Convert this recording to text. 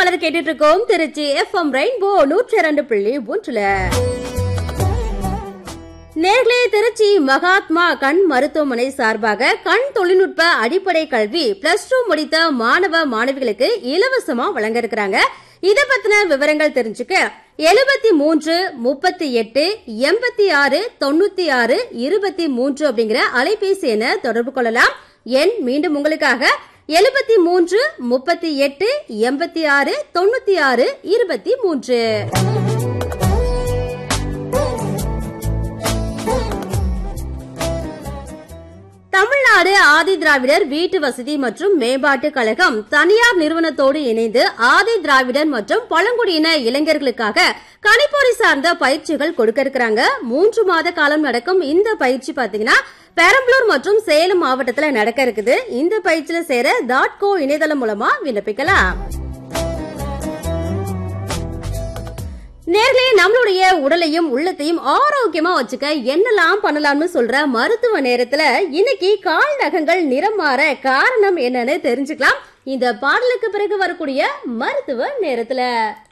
மலர் கேட்டுட்டு இருக்கோம் Trichy FM rainbow நூற்றி இரண்டு புள்ளி ஒன்றுல நேர்களே திருச்சி மகாத்மா கண் மருத்துவமனை சார்பாக கண் தொழில்நுட்ப அடிப்படை கல்வி பிளஸ் டூ முடித்த மாணவ மாணவிகளுக்கு இலவசமா வழங்க இருக்கிறாங்க இத பத்தின விவரங்கள் தெரிஞ்சுக்க எழுபத்தி மூன்று முப்பத்தி எட்டு எண்பத்தி ஆறு தொண்ணூத்தி ஆறு இருபத்தி மூன்று அப்படிங்கிற அலைபேசி என தொடர்பு கொள்ளலாம் எண் மீண்டும் உங்களுக்காக எழுபத்தி மூன்று முப்பத்தி எட்டு எண்பத்தி ஆறு தொண்ணூத்தி ஆறு இருபத்தி மூன்று தமிழ்நாடு ஆதி திராவிடர் வீட்டு வசதி மற்றும் மேம்பாட்டு கழகம் தனியார் நிறுவனத்தோடு இணைந்து ஆதி திராவிடர் மற்றும் பழங்குடியின இளைஞர்களுக்காக கணிப்பொறி சார்ந்த பயிற்சிகள் கொடுக்க இருக்கிறாங்க மூன்று மாத காலம் நடக்கும் இந்த பயிற்சி பாத்தீங்கன்னா பெரம்பலூர் மற்றும் சேலம் மாவட்டத்துல நடக்க இருக்குது இந்த பயிற்சியில சேர டாட் கோ இணையதளம் மூலமா விண்ணப்பிக்கலாம் நேர்களே நம்மளுடைய உடலையும் உள்ளத்தையும் ஆரோக்கியமா வச்சுக்க என்னெல்லாம் பண்ணலாம்னு சொல்ற மருத்துவ நேரத்துல இன்னைக்கு கால் நகங்கள் நிறம் மாற காரணம் என்னன்னு தெரிஞ்சுக்கலாம் இந்த பாடலுக்கு பிறகு வரக்கூடிய மருத்துவ நேரத்துல